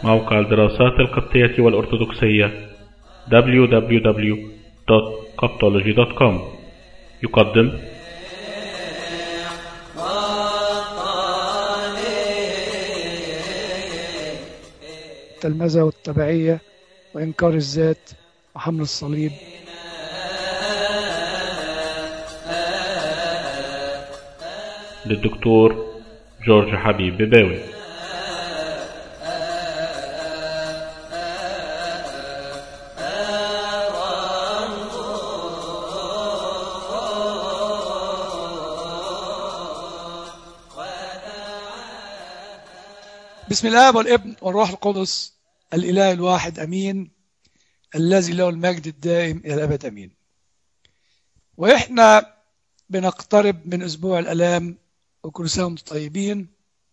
موقع الدراسات القبطية والأرثوذكسية www.coptology.com يقدم التلمذة والتبعية وإنكار الذات وحمل الصليب للدكتور جورج حبيب بباوي بسم الله والابن والروح القدس الإله الواحد أمين الذي له المجد الدائم إلى الأبد أمين وإحنا بنقترب من أسبوع الألام وكل سنة وانتم طيبين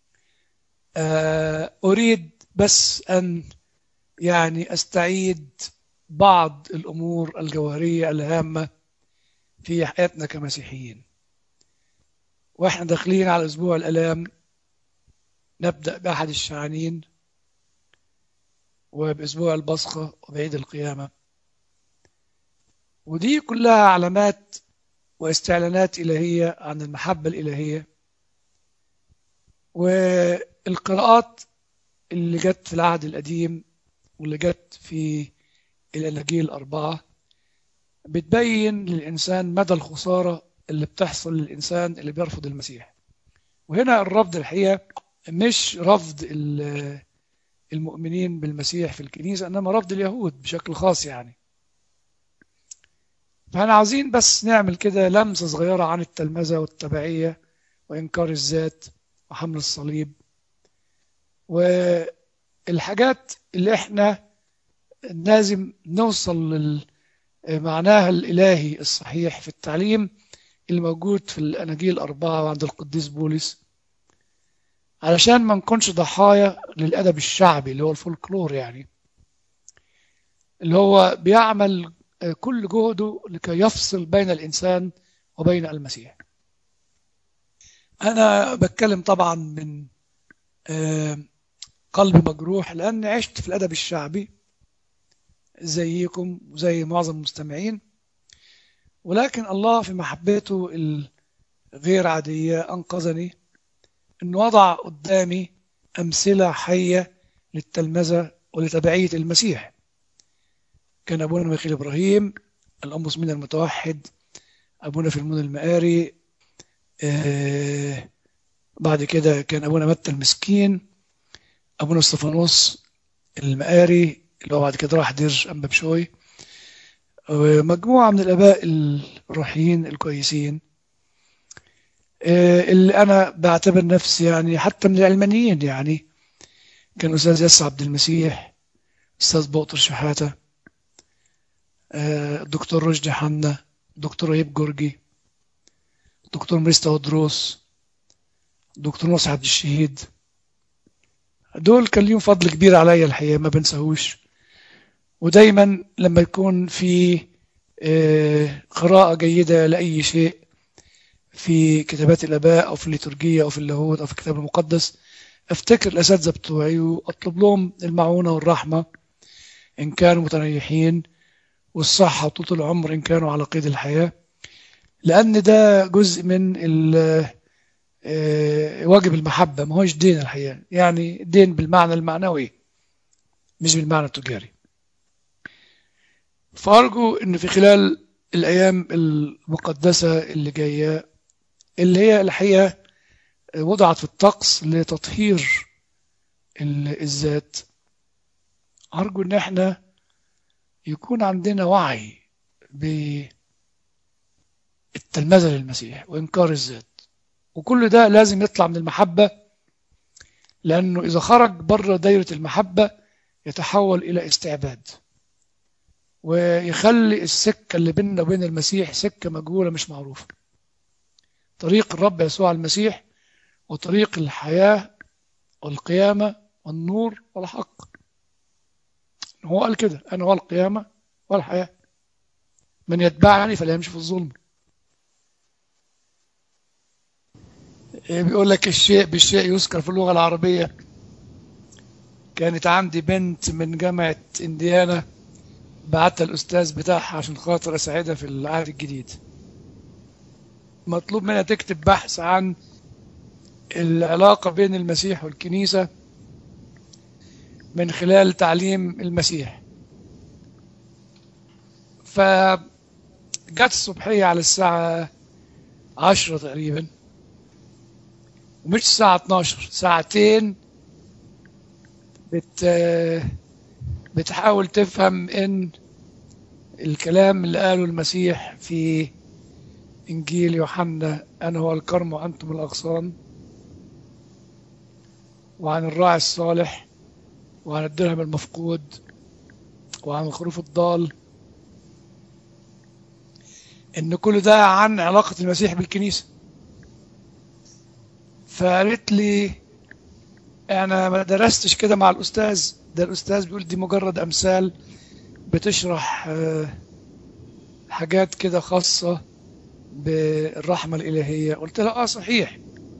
آه، أريد بس أن يعني أستعيد بعض الأمور الجوهرية الهامة في حياتنا كمسيحيين وإحنا داخلين على أسبوع الألام نبدأ بأحد الشعانين وبأسبوع البصخة وبعيد القيامة ودي كلها علامات واستعلانات إلهية عن المحبة الإلهية والقراءات اللي جت في العهد القديم واللي جت في الأناجيل الأربعة بتبين للإنسان مدى الخسارة اللي بتحصل للإنسان اللي بيرفض المسيح وهنا الرفض الحقيقة مش رفض المؤمنين بالمسيح في الكنيسة إنما رفض اليهود بشكل خاص يعني فاحنا عاوزين بس نعمل كده لمسة صغيرة عن التلمذة والتبعية وإنكار الذات وحمل الصليب والحاجات اللي احنا لازم نوصل لمعناها الإلهي الصحيح في التعليم اللي موجود في الأناجيل الأربعة وعند القديس بولس علشان ما نكونش ضحايا للأدب الشعبي اللي هو الفولكلور يعني اللي هو بيعمل كل جهده لكي يفصل بين الإنسان وبين المسيح أنا بتكلم طبعا من قلب مجروح لأن عشت في الأدب الشعبي زيكم وزي معظم المستمعين ولكن الله في محبته الغير عادية أنقذني أن وضع قدامي أمثلة حية للتلمذة ولتبعية المسيح كان أبونا ميخيل إبراهيم الأمبس من المتوحد أبونا فيلمون المقاري آه بعد كده كان أبونا متى المسكين أبونا استفانوس المقاري اللي هو بعد كده راح دير أنبا بشوي ومجموعة من الآباء الروحيين الكويسين آه اللي أنا بعتبر نفسي يعني حتى من العلمانيين يعني كان أستاذ ياسر عبد المسيح أستاذ بؤطر شحاتة الدكتور رشدي حنا الدكتور ايب جورجي الدكتور مريستا ودروس الدكتور نصر عبد الشهيد دول كان ليهم فضل كبير عليا الحقيقه ما بنساهوش ودايما لما يكون في قراءة جيدة لأي شيء في كتابات الآباء أو في الليتورجية أو في اللاهوت أو في الكتاب المقدس أفتكر الأساتذة بتوعي وأطلب لهم المعونة والرحمة إن كانوا متريحين والصحة وطول العمر إن كانوا على قيد الحياة لأن ده جزء من واجب المحبة ما هوش دين الحقيقة يعني دين بالمعنى المعنوي مش بالمعنى التجاري فأرجو أن في خلال الأيام المقدسة اللي جاية اللي هي الحقيقة وضعت في الطقس لتطهير الذات أرجو أن احنا يكون عندنا وعي بالتلمذة للمسيح وإنكار الذات وكل ده لازم يطلع من المحبة لأنه إذا خرج بره دايرة المحبة يتحول إلى استعباد ويخلي السكة اللي بيننا وبين المسيح سكة مجهولة مش معروفة طريق الرب يسوع المسيح وطريق الحياة والقيامة والنور والحق هو قال كده أنا هو القيامة والحياة من يتبعني فلا يمشي في الظلم بيقول لك الشيء بالشيء يذكر في اللغة العربية كانت عندي بنت من جامعة انديانا بعتها الأستاذ بتاعها عشان خاطر أساعدها في العهد الجديد مطلوب منها تكتب بحث عن العلاقة بين المسيح والكنيسة من خلال تعليم المسيح فجت الصبحية على الساعة عشرة تقريبا ومش الساعة 12 ساعتين بت بتحاول تفهم ان الكلام اللي قاله المسيح في انجيل يوحنا انا هو الكرم وانتم الاغصان وعن الراعي الصالح وعن الدرهم المفقود وعن الخروف الضال ان كل ده عن علاقة المسيح بالكنيسة فقالت لي انا ما درستش كده مع الاستاذ ده الاستاذ بيقول دي مجرد امثال بتشرح حاجات كده خاصة بالرحمة الإلهية قلت لها اه صحيح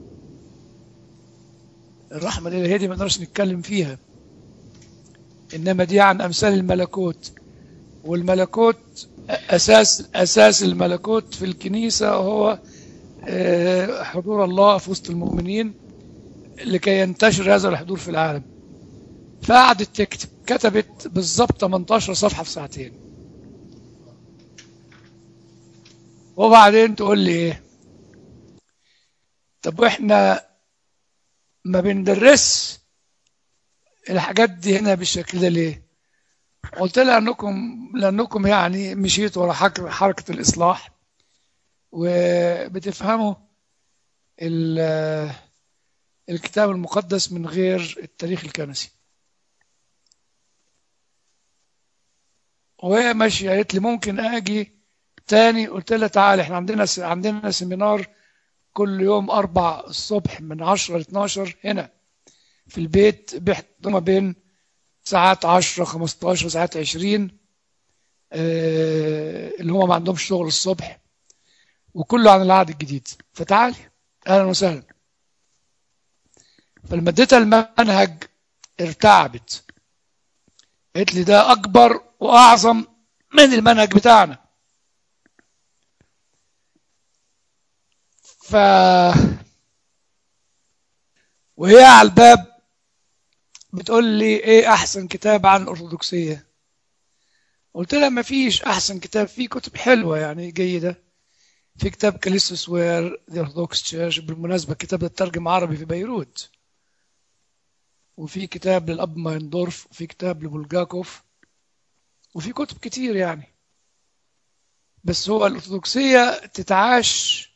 الرحمة الإلهية دي ما نقدرش نتكلم فيها إنما دي عن أمثال الملكوت والملكوت أساس أساس الملكوت في الكنيسة هو حضور الله في وسط المؤمنين لكي ينتشر هذا الحضور في العالم فقعدت تكتب كتبت بالظبط 18 صفحة في ساعتين وبعدين تقول لي ايه طب واحنا ما بندرس الحاجات دي هنا بالشكل ده ليه قلت لها انكم لانكم يعني مشيت ورا حركة الاصلاح وبتفهموا الكتاب المقدس من غير التاريخ الكنسي وهي ماشية قالت لي ممكن اجي تاني قلت لها تعالى احنا عندنا س... عندنا سيمينار كل يوم أربع الصبح من 10 ل 12 هنا في البيت بيحضروا ما بين ساعات 10 15 ساعات 20 اه اللي هم ما عندهمش شغل الصبح وكله عن العهد الجديد فتعالي اهلا وسهلا فلما اديتها المنهج ارتعبت قالت لي ده اكبر واعظم من المنهج بتاعنا ف وهي على الباب بتقول لي ايه احسن كتاب عن الارثوذكسيه قلت لها ما فيش احسن كتاب في كتب حلوه يعني جيده في كتاب كاليستوس وير ذا اورثوذكس تشيرش بالمناسبه الكتاب ده ترجم عربي في بيروت وفي كتاب للاب مايندورف وفي كتاب لبولجاكوف وفي كتب كتير يعني بس هو الارثوذكسيه تتعاش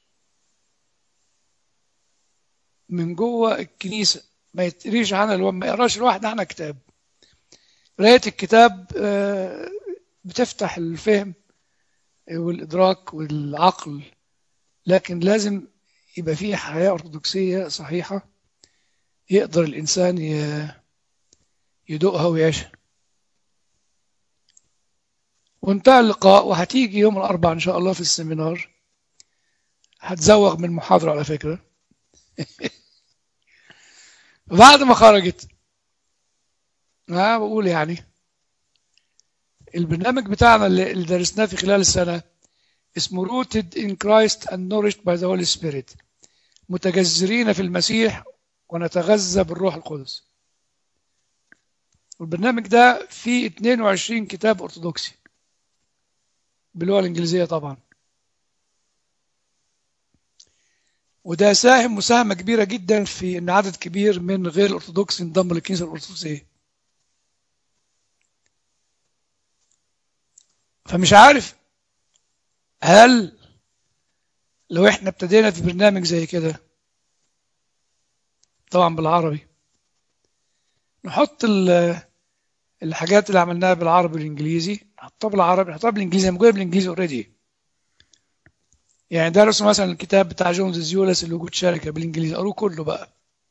من جوه الكنيسه ما يتقريش عنها الو... ما يقراش الواحد عنها كتاب قرايه الكتاب بتفتح الفهم والادراك والعقل لكن لازم يبقى فيه حياه ارثوذكسيه صحيحه يقدر الانسان يدوقها ويعيشها وانتهى اللقاء وهتيجي يوم الاربعاء ان شاء الله في السيمينار هتزوغ من المحاضره على فكره بعد ما خرجت ها بقول يعني البرنامج بتاعنا اللي درسناه في خلال السنة اسمه Rooted in Christ and Nourished by the Holy Spirit متجذرين في المسيح ونتغذى بالروح القدس والبرنامج ده فيه 22 كتاب أرثوذكسي باللغة الإنجليزية طبعا وده ساهم مساهمة كبيرة جدا في أن عدد كبير من غير الأرثوذكس انضم للكنيسة الأرثوذكسية فمش عارف هل لو احنا ابتدينا في برنامج زي كده طبعا بالعربي نحط الحاجات اللي عملناها بالعربي والانجليزي نحطها بالعربي نحطها بالانجليزي موجوده بالانجليزي اوريدي يعني درسوا مثلا الكتاب بتاع جونز زيولس اللي وجود شركه بالانجليزي قروه كله بقى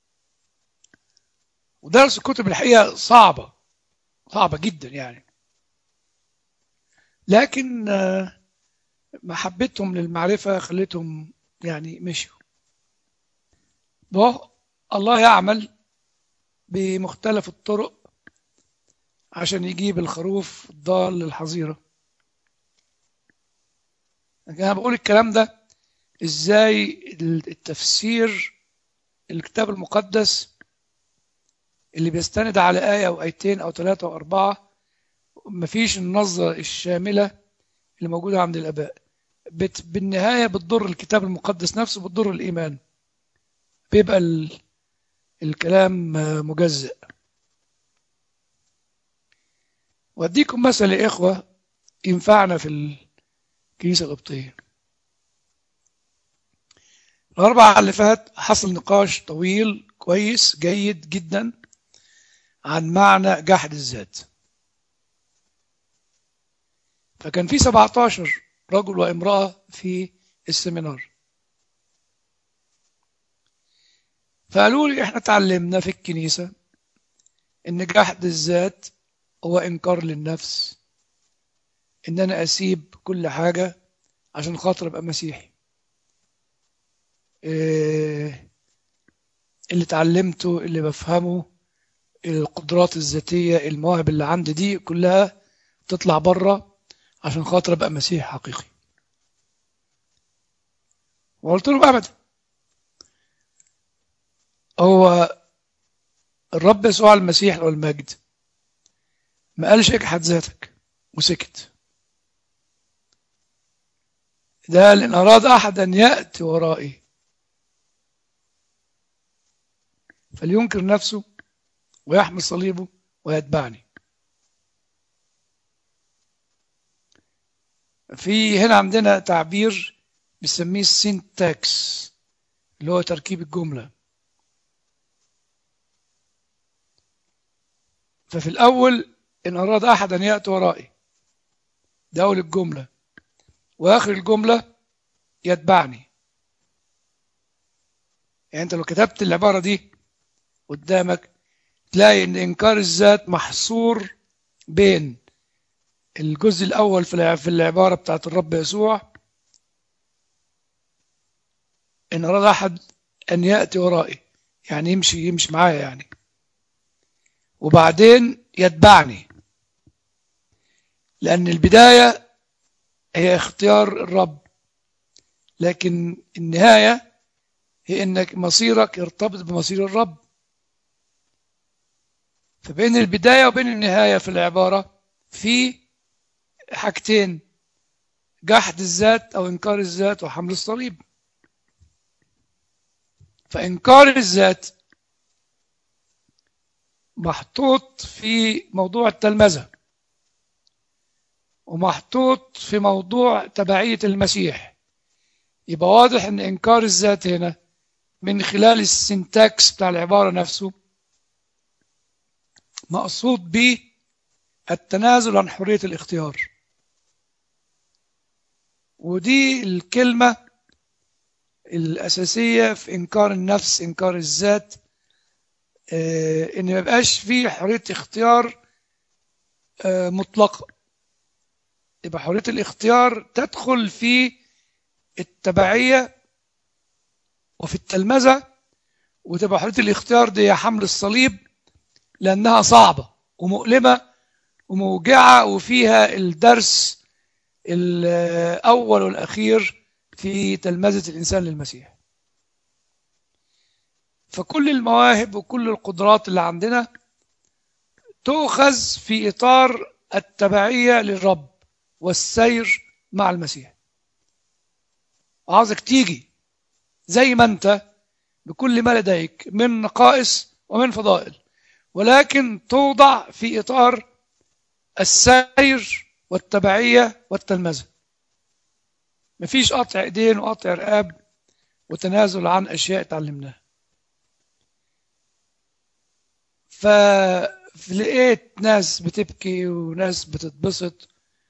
ودرسوا كتب الحقيقه صعبه صعبه جدا يعني لكن محبتهم للمعرفه خلتهم يعني مشوا الله يعمل بمختلف الطرق عشان يجيب الخروف الضال للحظيرة لكن أنا بقول الكلام ده إزاي التفسير الكتاب المقدس اللي بيستند على آية أو آيتين أو ثلاثة أو أربعة مفيش النظرة الشاملة اللي موجودة عند الآباء بت بالنهاية بتضر الكتاب المقدس نفسه بتضر الإيمان بيبقى ال... الكلام مجزئ وأديكم مثل يا إخوة ينفعنا في الكنيسة القبطية الأربعة اللي فات حصل نقاش طويل كويس جيد جدا عن معنى جحد الذات فكان في 17 رجل وامرأة في السيمينار فقالوا لي احنا اتعلمنا في الكنيسة ان جحد الذات هو انكار للنفس ان انا اسيب كل حاجة عشان خاطر ابقى مسيحي إيه اللي اتعلمته اللي بفهمه القدرات الذاتية المواهب اللي عندي دي كلها تطلع بره عشان خاطر ابقى مسيحي حقيقي وقلت له ابدا هو الرب يسوع المسيح له المجد ما قالش اجحد ذاتك وسكت ده لان اراد احد ان ياتي ورائي فلينكر نفسه ويحمل صليبه ويتبعني في هنا عندنا تعبير بنسميه السينتاكس اللي هو تركيب الجملة ففي الأول إن أراد أحد أن يأتي ورائي ده أول الجملة وآخر الجملة يتبعني يعني أنت لو كتبت العبارة دي قدامك تلاقي إن إنكار الذات محصور بين الجزء الأول في العبارة بتاعت الرب يسوع إن أراد أحد أن يأتي ورائي يعني يمشي يمشي معايا يعني وبعدين يتبعني لأن البداية هي اختيار الرب لكن النهاية هي إنك مصيرك يرتبط بمصير الرب فبين البداية وبين النهاية في العبارة في حاجتين جحد الذات أو إنكار الذات وحمل الصليب فإنكار الذات محطوط في موضوع التلمذة ومحطوط في موضوع تبعية المسيح يبقى واضح ان انكار الذات هنا من خلال السنتاكس بتاع العبارة نفسه مقصود به التنازل عن حرية الاختيار ودي الكلمة الأساسية في إنكار النفس إنكار الذات آه إن ما يبقاش فيه حرية اختيار آه مطلقة يبقى حرية الاختيار تدخل في التبعية وفي التلمذة وتبقى حرية الاختيار دي حمل الصليب لأنها صعبة ومؤلمة وموجعة وفيها الدرس الأول والأخير في تلمذة الإنسان للمسيح فكل المواهب وكل القدرات اللي عندنا تؤخذ في إطار التبعية للرب والسير مع المسيح عاوزك تيجي زي ما أنت بكل ما لديك من نقائص ومن فضائل ولكن توضع في إطار السير والتبعية والتلمذة مفيش قطع ايدين وقطع رقاب وتنازل عن اشياء تعلمناها فلقيت ناس بتبكي وناس بتتبسط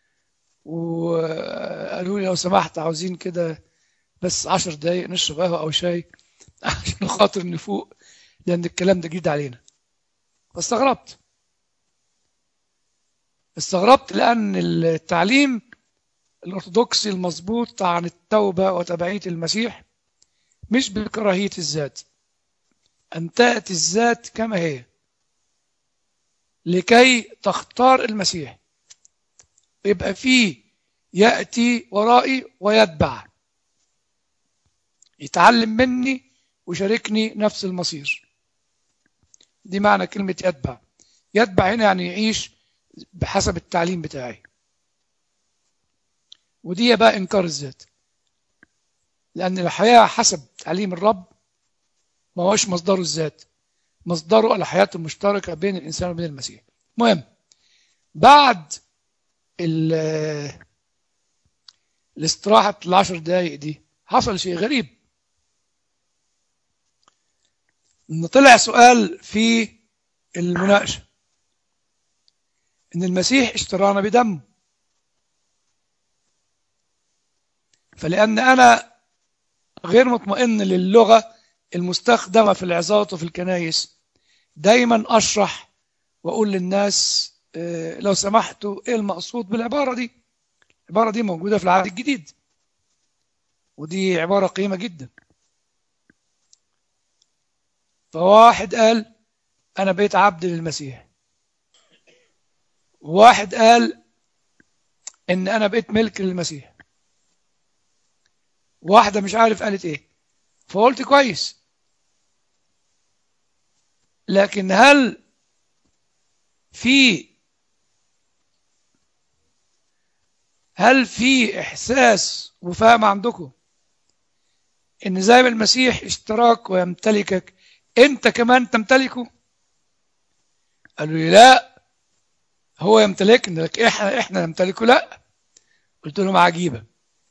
وقالوا لي لو سمحت عاوزين كده بس عشر دقايق نشرب قهوة أو شاي عشان خاطر نفوق لأن الكلام ده جديد علينا فاستغربت استغربت لأن التعليم الأرثوذكسي المظبوط عن التوبة وتبعية المسيح مش بكراهية الذات أن تأتي الذات كما هي لكي تختار المسيح يبقى فيه يأتي ورائي ويتبع يتعلم مني ويشاركني نفس المصير دي معنى كلمة يتبع يتبع هنا يعني يعيش بحسب التعليم بتاعي ودي بقى إنكار الذات لأن الحياة حسب تعليم الرب ما هوش مصدره الذات مصدره الحياة المشتركة بين الإنسان وبين المسيح مهم بعد الاستراحة العشر دقايق دي حصل شيء غريب ان طلع سؤال في المناقشة ان المسيح اشترانا بدم فلأن أنا غير مطمئن للغة المستخدمة في العظات وفي الكنايس دايما أشرح وأقول للناس لو سمحتوا إيه المقصود بالعبارة دي العبارة دي موجودة في العهد الجديد ودي عبارة قيمة جدا فواحد قال أنا بقيت عبد للمسيح واحد قال إن أنا بقيت ملك للمسيح واحدة مش عارف قالت إيه فقلت كويس لكن هل في هل في إحساس وفهم عندكم إن زي ما المسيح اشتراك ويمتلكك أنت كمان تمتلكه قالوا لي لا هو يمتلكنا لكن إحنا إحنا نمتلكه لا قلت لهم عجيبة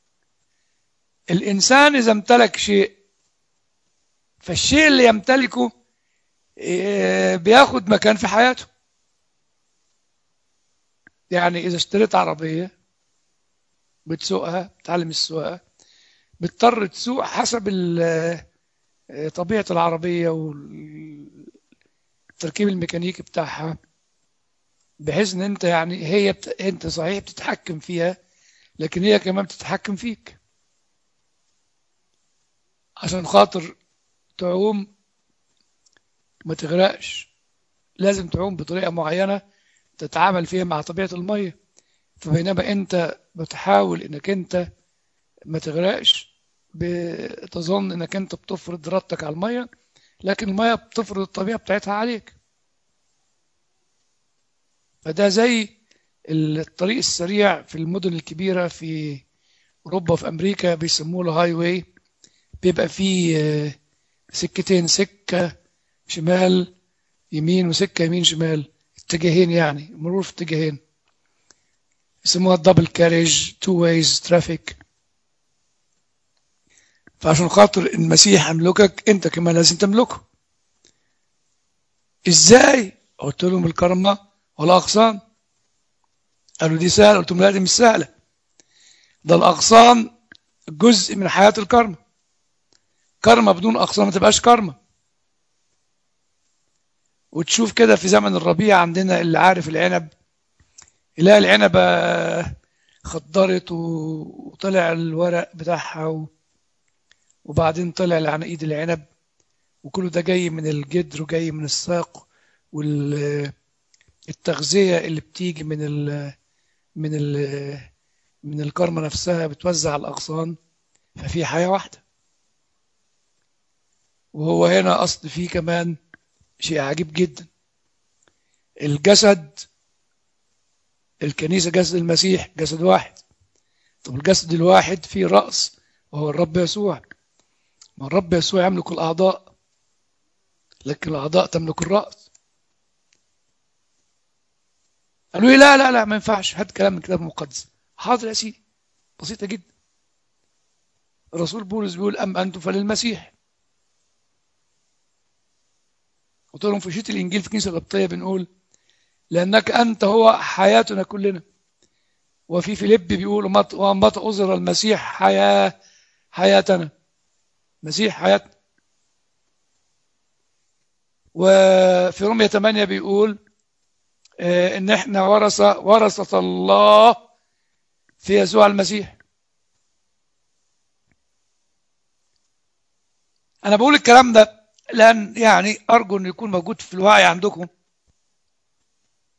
الإنسان إذا امتلك شيء فالشيء اللي يمتلكه بياخد مكان في حياته يعني إذا اشتريت عربية بتسوقها بتعلم السواقة بتضطر تسوق حسب طبيعة العربية والتركيب الميكانيكي بتاعها بحيث ان انت يعني هي بت... انت صحيح بتتحكم فيها لكن هي كمان بتتحكم فيك عشان خاطر تعوم ما تغرقش لازم تعوم بطريقة معينة تتعامل فيها مع طبيعة المية فبينما انت بتحاول انك انت ما تغرقش بتظن انك انت بتفرض ارادتك على المية لكن المية بتفرض الطبيعة بتاعتها عليك فده زي الطريق السريع في المدن الكبيرة في أوروبا وفي أمريكا بيسموه الهاي واي بيبقى فيه سكتين سكة شمال يمين وسكة يمين شمال اتجاهين يعني مرور في اتجاهين يسموها الدبل كاريج تو ويز ترافيك فعشان خاطر المسيح يملكك انت كمان لازم تملكه ازاي قلت لهم الكرمة والاغصان قالوا دي سهله قلت لهم لا دي مش سهله ده الاغصان جزء من حياه الكرمة كرمة بدون اغصان ما تبقاش كرمة وتشوف كده في زمن الربيع عندنا اللي عارف العنب يلاقي العنبة خضرت وطلع الورق بتاعها وبعدين طلع العناقيد العنب وكله ده جاي من الجدر وجاي من الساق والتغذية اللي بتيجي من ال من ال من الكرمة نفسها بتوزع الأغصان ففي حياة واحدة وهو هنا أصل فيه كمان شيء عجيب جدا الجسد الكنيسة جسد المسيح جسد واحد طب الجسد الواحد فيه رأس وهو الرب يسوع ما الرب يسوع يملك الأعضاء لكن الأعضاء تملك الرأس قالوا لي لا لا لا ما ينفعش هات كلام من الكتاب المقدس حاضر يا سيدي بسيطة جدا الرسول بولس بيقول أم أنتم فللمسيح قلت لهم في شيت الإنجيل في كنيسة القبطية بنقول لأنك أنت هو حياتنا كلنا وفي فيليب بيقول ومتى أظهر المسيح حياة حياتنا مسيح حياتنا وفي رومية 8 بيقول إن إحنا ورثة ورثة الله في يسوع المسيح أنا بقول الكلام ده لأن يعني أرجو أن يكون موجود في الوعي عندكم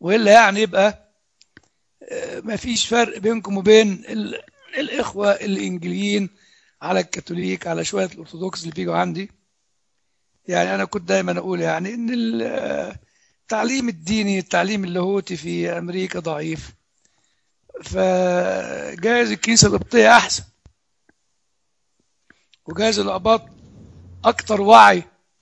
وإلا يعني يبقى ما فيش فرق بينكم وبين ال... الإخوة الإنجليين على الكاثوليك على شوية الأرثوذكس اللي بيجوا عندي يعني أنا كنت دايما أقول يعني إن التعليم الديني التعليم اللاهوتي في أمريكا ضعيف فجايز الكنيسة القبطية أحسن وجايز الأباط أكثر وعي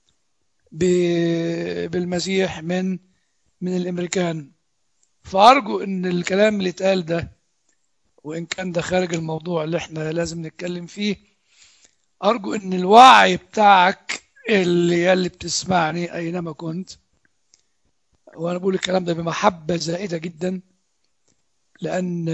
بالمسيح من من الأمريكان فأرجو إن الكلام اللي اتقال ده وإن كان ده خارج الموضوع اللي إحنا لازم نتكلم فيه أرجو إن الوعي بتاعك اللي اللي بتسمعني أينما كنت وأنا بقول الكلام ده بمحبة زائدة جدا لأن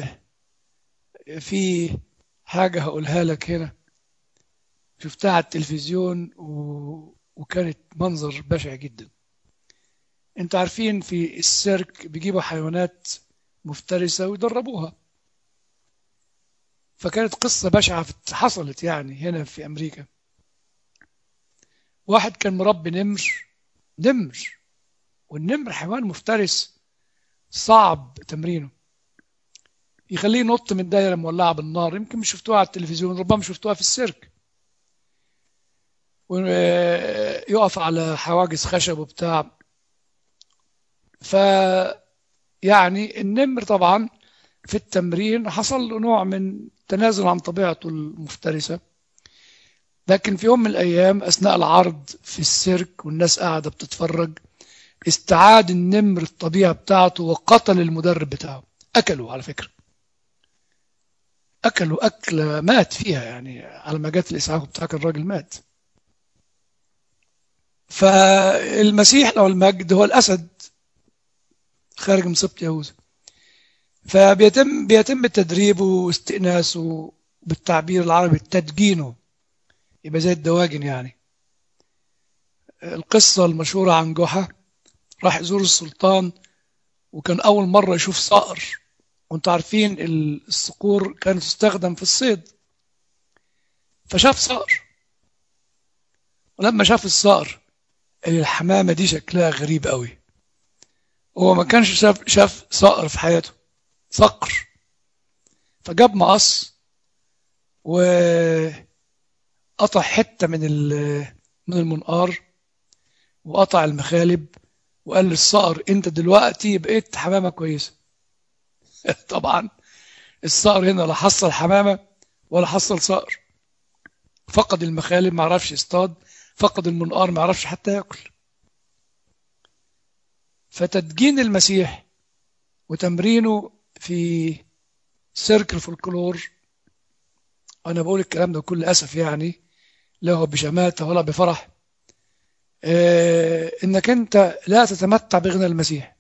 في حاجة هقولها لك هنا شفتها على التلفزيون و... وكانت منظر بشع جدا انت عارفين في السيرك بيجيبوا حيوانات مفترسة ويدربوها فكانت قصة بشعة حصلت يعني هنا في أمريكا واحد كان مربي نمر نمر والنمر حيوان مفترس صعب تمرينه يخليه ينط من دايرة مولعة بالنار يمكن مش شفتوها على التلفزيون ربما شفتوها في السيرك ويقف على حواجز خشب وبتاع ف يعني النمر طبعا في التمرين حصل له نوع من تنازل عن طبيعته المفترسة لكن في يوم من الأيام أثناء العرض في السيرك والناس قاعدة بتتفرج استعاد النمر الطبيعة بتاعته وقتل المدرب بتاعه أكلوا على فكرة أكلوا أكلة مات فيها يعني على ما جت الإسعاف بتاعك الراجل مات فالمسيح لو المجد هو الأسد خارج من سبط يهوذا فبيتم بيتم تدريبه واستئناسه بالتعبير العربي تدجينه يبقى زي الدواجن يعني القصة المشهورة عن جحا راح يزور السلطان وكان أول مرة يشوف صقر وانتوا عارفين الصقور كانت تستخدم في الصيد فشاف صقر ولما شاف الصقر الحمامة دي شكلها غريب قوي هو ما كانش شاف شاف صقر في حياته صقر فجاب مقص وقطع حتة من من المنقار وقطع المخالب وقال للصقر انت دلوقتي بقيت حمامة كويسة طبعا الصقر هنا لا حصل حمامة ولا حصل صقر فقد المخالب ما عرفش يصطاد فقد المنقار ما عرفش حتى ياكل فتدجين المسيح وتمرينه في سيرك الفولكلور انا بقول الكلام ده بكل اسف يعني لا هو بشماته ولا بفرح آه انك انت لا تتمتع بغنى المسيح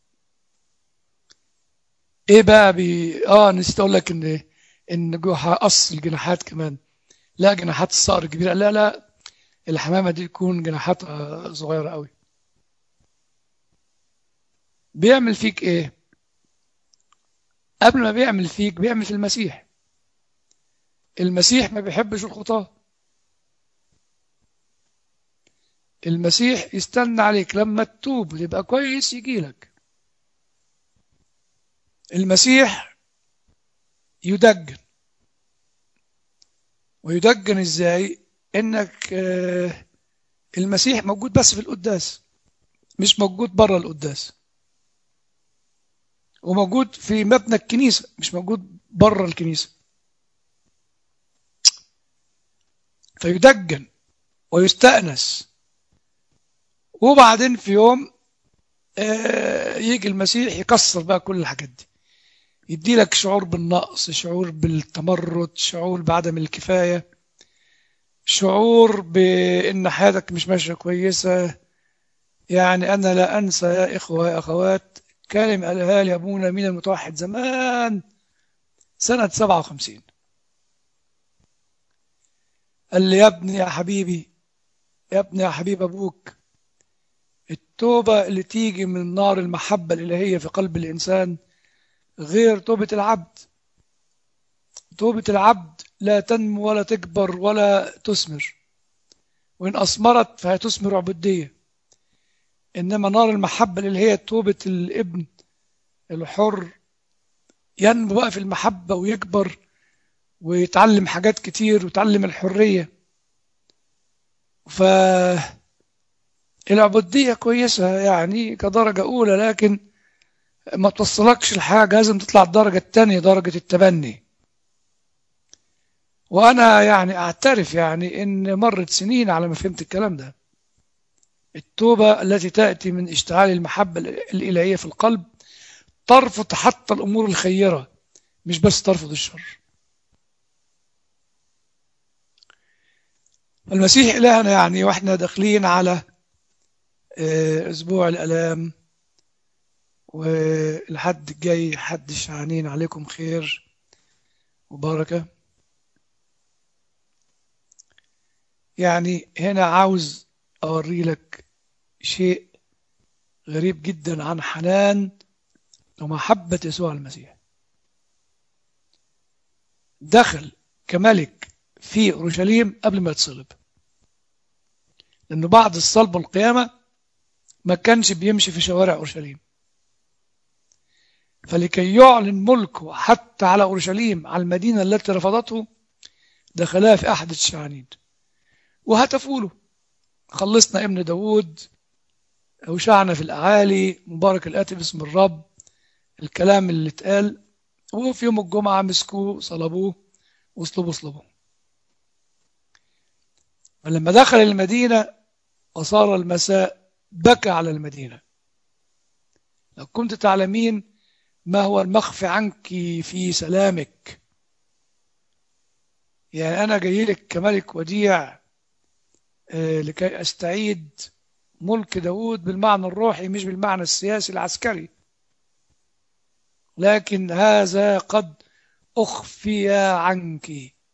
ايه بقى بي... اه نسيت اقول لك ان ان جوه قص الجناحات كمان لا جناحات الصقر كبيره لا لا الحمامه دي تكون جناحاتها صغيره قوي بيعمل فيك ايه قبل ما بيعمل فيك بيعمل في المسيح المسيح ما بيحبش الخطاه المسيح يستنى عليك لما تتوب وتبقى كويس يجي لك المسيح يدجن ويدجن ازاي انك المسيح موجود بس في القداس مش موجود بره القداس وموجود في مبنى الكنيسة مش موجود بره الكنيسة فيدجن ويستأنس وبعدين في يوم يجي المسيح يكسر بقى كل الحاجات دي يدي لك شعور بالنقص شعور بالتمرد شعور بعدم الكفاية شعور بأن حياتك مش ماشية كويسة يعني أنا لا أنسى يا إخوة يا أخوات كلمة قالها لي أبونا من المتوحد زمان سنة 57 قال لي يا ابني يا حبيبي يا ابني يا حبيب أبوك التوبة اللي تيجي من نار المحبة الإلهية في قلب الإنسان غير توبة العبد توبة العبد لا تنمو ولا تكبر ولا تثمر وإن أثمرت فهي تثمر عبودية إنما نار المحبة اللي هي توبة الابن الحر ينمو بقى في المحبة ويكبر ويتعلم حاجات كتير ويتعلم الحرية ف العبودية كويسة يعني كدرجة أولى لكن ما توصلكش لحاجة لازم تطلع الدرجة التانية درجة التبني وأنا يعني أعترف يعني إن مرت سنين على ما فهمت الكلام ده التوبة التي تأتي من اشتعال المحبة الإلهية في القلب ترفض حتى الأمور الخيرة مش بس ترفض الشر المسيح إلهنا يعني وإحنا داخلين على أسبوع الألام والحد الجاي حد شعانين عليكم خير وبركة يعني هنا عاوز أوري لك شيء غريب جدا عن حنان ومحبة يسوع المسيح دخل كملك في أورشليم قبل ما يتصلب لأنه بعد الصلب والقيامة ما كانش بيمشي في شوارع أورشليم فلكي يعلن ملكه حتى على أورشليم على المدينة التي رفضته دخلها في أحد الشعانين وهتفوا له خلصنا ابن داود وشعنا في الأعالي مبارك الآتي باسم الرب الكلام اللي اتقال وفي يوم الجمعة مسكوه صلبوه وصلبوا صلبوه ولما دخل المدينة وصار المساء بكى على المدينة لو كنت تعلمين ما هو المخفي عنك في سلامك يعني أنا جاي لك كملك وديع لكي أستعيد ملك داود بالمعنى الروحي مش بالمعنى السياسي العسكري لكن هذا قد أخفي عنك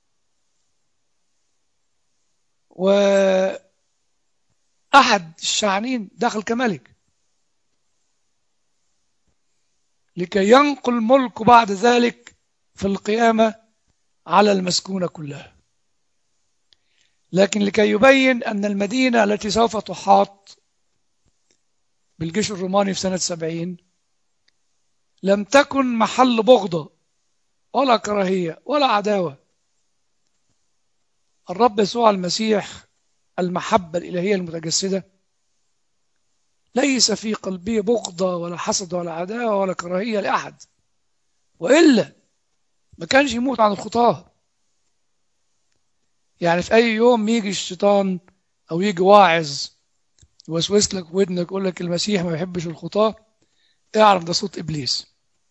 وأحد الشعنين دخل كملك لكي ينقل ملك بعد ذلك في القيامة على المسكونة كلها لكن لكي يبين أن المدينة التي سوف تحاط بالجيش الروماني في سنة سبعين لم تكن محل بغضة ولا كراهية ولا عداوة الرب يسوع المسيح المحبة الإلهية المتجسدة ليس في قلبه بغضة ولا حسد ولا عداوة ولا كراهية لأحد وإلا ما كانش يموت عن الخطاه يعني في أي يوم يجي الشيطان أو يجي واعظ يوسوس لك ودنك يقول لك المسيح ما يحبش الخطاه اعرف ده صوت إبليس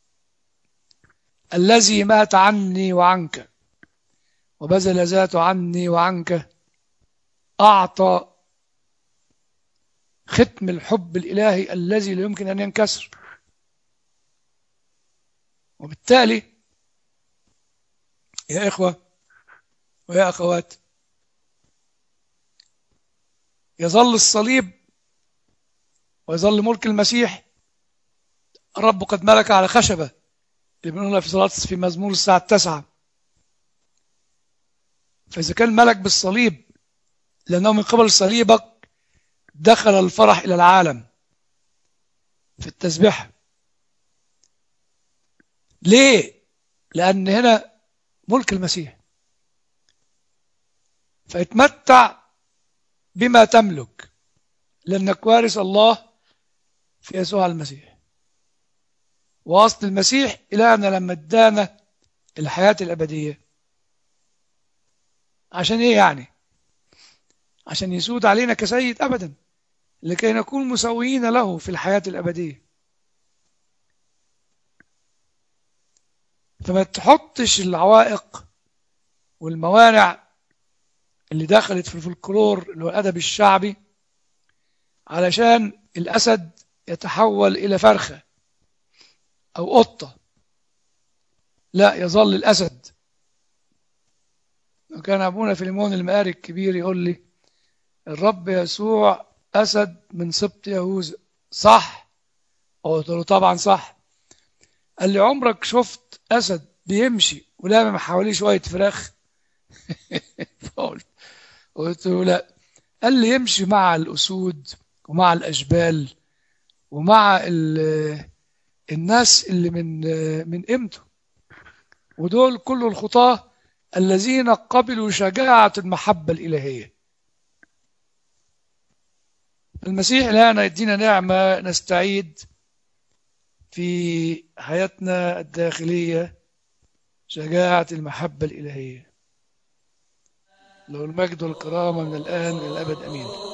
الذي مات عني وعنك وبذل ذاته عني وعنك أعطى ختم الحب الإلهي الذي لا يمكن أن ينكسر وبالتالي يا إخوة ويا أخوات يظل الصليب ويظل ملك المسيح الرب قد ملك على خشبة اللي بنقولها في صلاة في مزمور الساعة التاسعة فإذا كان ملك بالصليب لأنه من قبل صليبك دخل الفرح إلى العالم في التسبيح ليه؟ لأن هنا ملك المسيح فاتمتع بما تملك لأنك وارث الله في يسوع المسيح وأصل المسيح إلهنا لما ادانا الحياة الأبدية عشان إيه يعني عشان يسود علينا كسيد أبدا لكي نكون مسويين له في الحياة الأبدية فما تحطش العوائق والموانع اللي دخلت في الفلكلور اللي هو الأدب الشعبي علشان الأسد يتحول إلى فرخة أو قطة لا يظل الأسد وكان أبونا فيليمون المقاري الكبير يقول لي الرب يسوع أسد من سبط يهوذا صح قلت له طبعا صح قال لي عمرك شفت أسد بيمشي ولامم حواليه شوية فراخ فقلت قلت له لا قال لي يمشي مع الأسود ومع الأجبال ومع الناس اللي من من قيمته ودول كل الخطاة الذين قبلوا شجاعة المحبة الإلهية المسيح الآن يدينا نعمة نستعيد في حياتنا الداخلية شجاعة المحبة الإلهية له المجد والكرامة من الآن إلى الأبد أمين